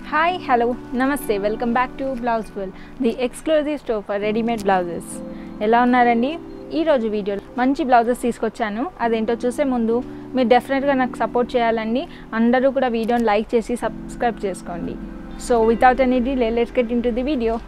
hi hello namaste welcome back to blouse full the exclusive store for readymade blouses ఎలా ఉన్నారండి ఈరోజు వీడియోలో మంచి బ్లౌజెస్ తీసుకొచ్చాను అదేంటో చూసే ముందు మీరు డెఫినెట్గా నాకు సపోర్ట్ చేయాలండి అందరూ కూడా వీడియోని లైక్ చేసి సబ్స్క్రైబ్ చేసుకోండి so without any delay let's get into the video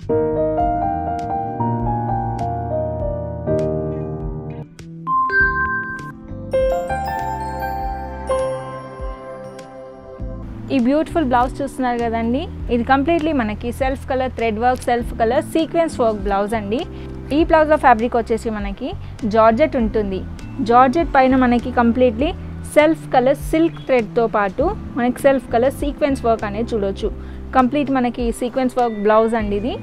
ఈ బ్యూటిఫుల్ బ్లౌజ్ చూస్తున్నారు కదండి ఇది కంప్లీట్లీ మనకి self colour thread work self colour sequence work blouse అండి ఈ బ్లౌజ్లో ఫ్యాబ్రిక్ వచ్చేసి మనకి జార్జెట్ ఉంటుంది జార్జెట్ పైన మనకి కంప్లీట్లీ సెల్ఫ్ కలర్ సిల్క్ థ్రెడ్తో పాటు మనకి సెల్ఫ్ కలర్ సీక్వెన్స్ వర్క్ అనేది చూడొచ్చు కంప్లీట్ మనకి సీక్వెన్స్ వర్క్ బ్లౌజ్ అండి ఇది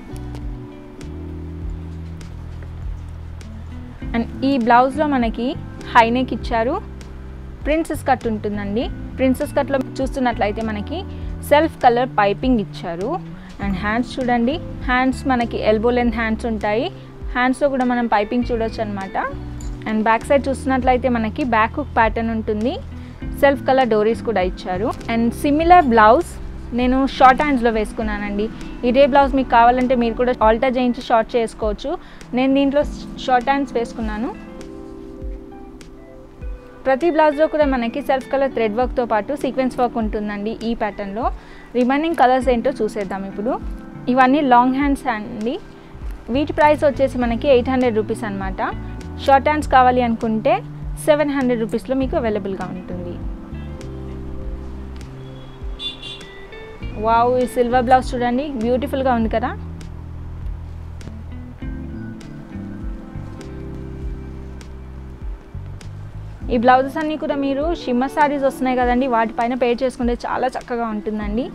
అండ్ ఈ బ్లౌజ్లో మనకి హైనెక్ ఇచ్చారు ప్రిన్సెస్ కట్ ఉంటుందండి ప్రిన్సెస్ కట్లో చూస్తున్నట్లయితే మనకి సెల్ఫ్ కలర్ పైపింగ్ ఇచ్చారు అండ్ హ్యాండ్స్ చూడండి హ్యాండ్స్ మనకి ఎల్బో లెంత్ హ్యాండ్స్ ఉంటాయి హ్యాండ్స్లో కూడా మనం పైపింగ్ చూడొచ్చు అనమాట అండ్ బ్యాక్ సైడ్ చూస్తున్నట్లయితే మనకి బ్యాక్ హుక్ ప్యాటర్న్ ఉంటుంది సెల్ఫ్ కలర్ డోరీస్ కూడా ఇచ్చారు అండ్ సిమిలర్ బ్లౌజ్ నేను షార్ట్ హ్యాండ్స్లో వేసుకున్నానండి ఇదే బ్లౌజ్ మీకు కావాలంటే మీరు కూడా ఆల్టర్ చేయించి షార్ట్ చేసుకోవచ్చు నేను దీంట్లో షార్ట్ హ్యాండ్స్ వేసుకున్నాను ప్రతి బ్లౌజ్లో కూడా మనకి సెల్ఫ్ కలర్ థ్రెడ్ వర్క్తో పాటు సీక్వెన్స్ వర్క్ ఉంటుందండి ఈ ప్యాటర్న్లో రిమైనింగ్ కలర్స్ ఏంటో చూసేద్దాం ఇప్పుడు ఇవన్నీ లాంగ్ హ్యాండ్స్ అండి వీటి ప్రైస్ వచ్చేసి మనకి ఎయిట్ హండ్రెడ్ రూపీస్ అనమాట షార్ట్ హ్యాండ్స్ కావాలి అనుకుంటే సెవెన్ హండ్రెడ్ రూపీస్లో మీకు అవైలబుల్గా ఉంటుంది వావ్ ఈ సిల్వర్ బ్లౌజ్ చూడండి బ్యూటిఫుల్గా ఉంది కదా ఈ బ్లౌజెస్ అన్నీ కూడా మీరు షిమ్మర్ శారీస్ వస్తున్నాయి కదండి వాటిపైన పేర్ చేసుకుంటే చాలా చక్కగా ఉంటుందండి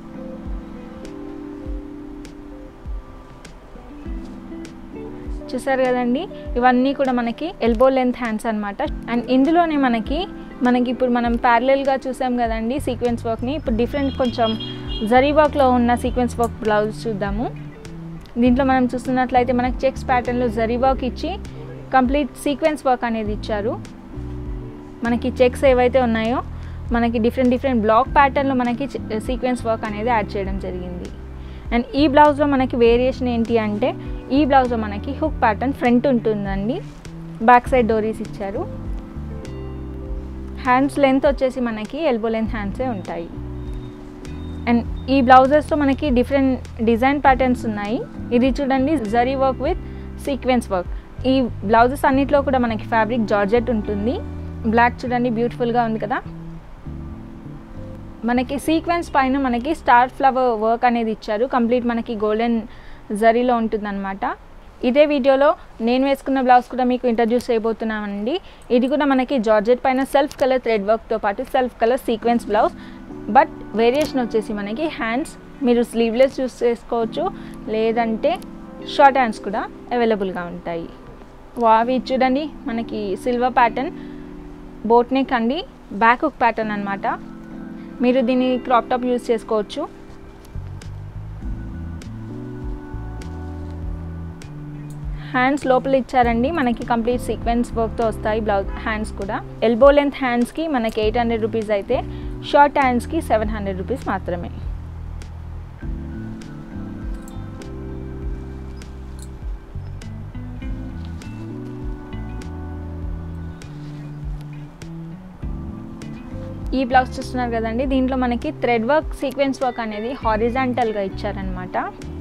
చూసారు కదండి ఇవన్నీ కూడా మనకి ఎల్బో లెంత్ హ్యాండ్స్ అనమాట అండ్ ఇందులోనే మనకి మనకి ఇప్పుడు మనం ప్యారలల్గా చూసాం కదండి సీక్వెన్స్ వర్క్ని ఇప్పుడు డిఫరెంట్ కొంచెం జరీ వర్క్లో ఉన్న సీక్వెన్స్ వర్క్ బ్లౌజ్ చూద్దాము దీంట్లో మనం చూస్తున్నట్లయితే మనకి చెక్స్ ప్యాటర్న్లో జరీ వర్క్ ఇచ్చి కంప్లీట్ సీక్వెన్స్ వర్క్ అనేది ఇచ్చారు మనకి చెక్స్ ఏవైతే ఉన్నాయో మనకి డిఫరెంట్ డిఫరెంట్ బ్లాక్ ప్యాటర్న్లో మనకి సీక్వెన్స్ వర్క్ అనేది యాడ్ చేయడం జరిగింది అండ్ ఈ బ్లౌజ్లో మనకి వేరియేషన్ ఏంటి అంటే ఈ బ్లౌజ్లో మనకి హుక్ ప్యాటర్న్ ఫ్రంట్ ఉంటుందండి బ్యాక్ సైడ్ డోరీస్ ఇచ్చారు హ్యాండ్స్ లెంత్ వచ్చేసి మనకి ఎల్బో లెంత్ హ్యాండ్సే ఉంటాయి అండ్ ఈ బ్లౌజెస్లో మనకి డిఫరెంట్ డిజైన్ ప్యాటర్న్స్ ఉన్నాయి ఇది చూడండి zari work with sequence work ఈ బ్లౌజెస్ అన్నిట్లో కూడా మనకి ఫ్యాబ్రిక్ జార్జెట్ ఉంటుంది బ్లాక్ చూడండి బ్యూటిఫుల్గా ఉంది కదా మనకి సీక్వెన్స్ పైన మనకి స్టార్ ఫ్లవర్ వర్క్ అనేది ఇచ్చారు కంప్లీట్ మనకి గోల్డెన్ జరీలో ఉంటుందన్నమాట ఇదే వీడియోలో నేను వేసుకున్న బ్లౌజ్ కూడా మీకు ఇంట్రడ్యూస్ చేయబోతున్నామండి ఇది కూడా మనకి జార్జెట్ పైన సెల్ఫ్ కలర్ థ్రెడ్ వర్క్తో పాటు self colour sequence blouse but variation వచ్చేసి మనకి హ్యాండ్స్ మీరు స్లీవ్లెస్ యూస్ చేసుకోవచ్చు లేదంటే షార్ట్ హ్యాండ్స్ కూడా అవైలబుల్గా ఉంటాయి వావి చూడండి మనకి సిల్వర్ ప్యాటర్న్ బోట్ నెక్ అండి బ్యాక్ హుక్ ప్యాటర్న్ అనమాట మీరు దీన్ని క్రాప్ టాప్ యూజ్ చేసుకోవచ్చు హ్యాండ్స్ లోపల ఇచ్చారండి మనకి కంప్లీట్ సీక్వెన్స్ వర్క్తో వస్తాయి బ్లౌజ్ హ్యాండ్స్ కూడా ఎల్బో లెంత్ హ్యాండ్స్కి మనకి ఎయిట్ హండ్రెడ్ రూపీస్ అయితే షార్ట్ హ్యాండ్స్కి సెవెన్ హండ్రెడ్ రూపీస్ మాత్రమే ఈ బ్లౌజ్ చూస్తున్నారు కదండి దీంట్లో మనకి థ్రెడ్ వర్క్ సీక్వెన్స్ వర్క్ అనేది హారిజాంటల్గా ఇచ్చారనమాట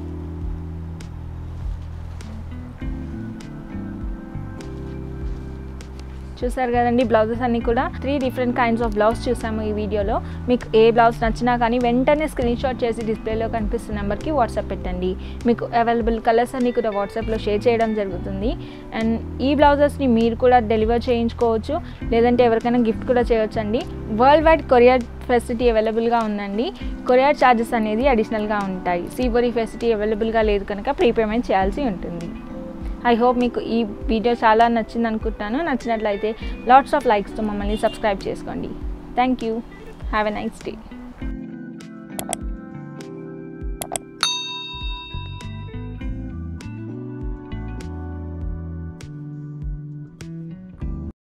చూసారు కదండి బ్లౌజెస్ అన్నీ కూడా three different kinds of blouse చూసాము ఈ వీడియోలో మీకు ఏ బ్లౌజ్ నచ్చినా కానీ వెంటనే స్క్రీన్ షాట్ చేసి డిస్ప్లేలో కనిపిస్తున్న నెంబర్కి వాట్సాప్ పెట్టండి మీకు అవైలబుల్ కలర్స్ అన్నీ కూడా వాట్సాప్లో షేర్ చేయడం జరుగుతుంది అండ్ ఈ బ్లౌజెస్ని మీరు కూడా డెలివర్ చేయించుకోవచ్చు లేదంటే ఎవరికైనా గిఫ్ట్ కూడా చేయొచ్చండి వరల్డ్ వైడ్ కొరియర్ ఫెసిలిటీ అవైలబుల్గా ఉందండి కొరియర్ ఛార్జెస్ అనేది అడిషనల్గా ఉంటాయి సీబోరీ ఫెసిలిటీ అవైలబుల్గా లేదు కనుక ప్రీపేమెంట్ చేయాల్సి ఉంటుంది ఐ హోప్ మీకు ఈ వీడియో చాలా నచ్చింది అనుకుంటాను నచ్చినట్లయితే లాట్స్ ఆఫ్ లైక్స్తో మమ్మల్ని సబ్స్క్రైబ్ చేసుకోండి thank you have a nice day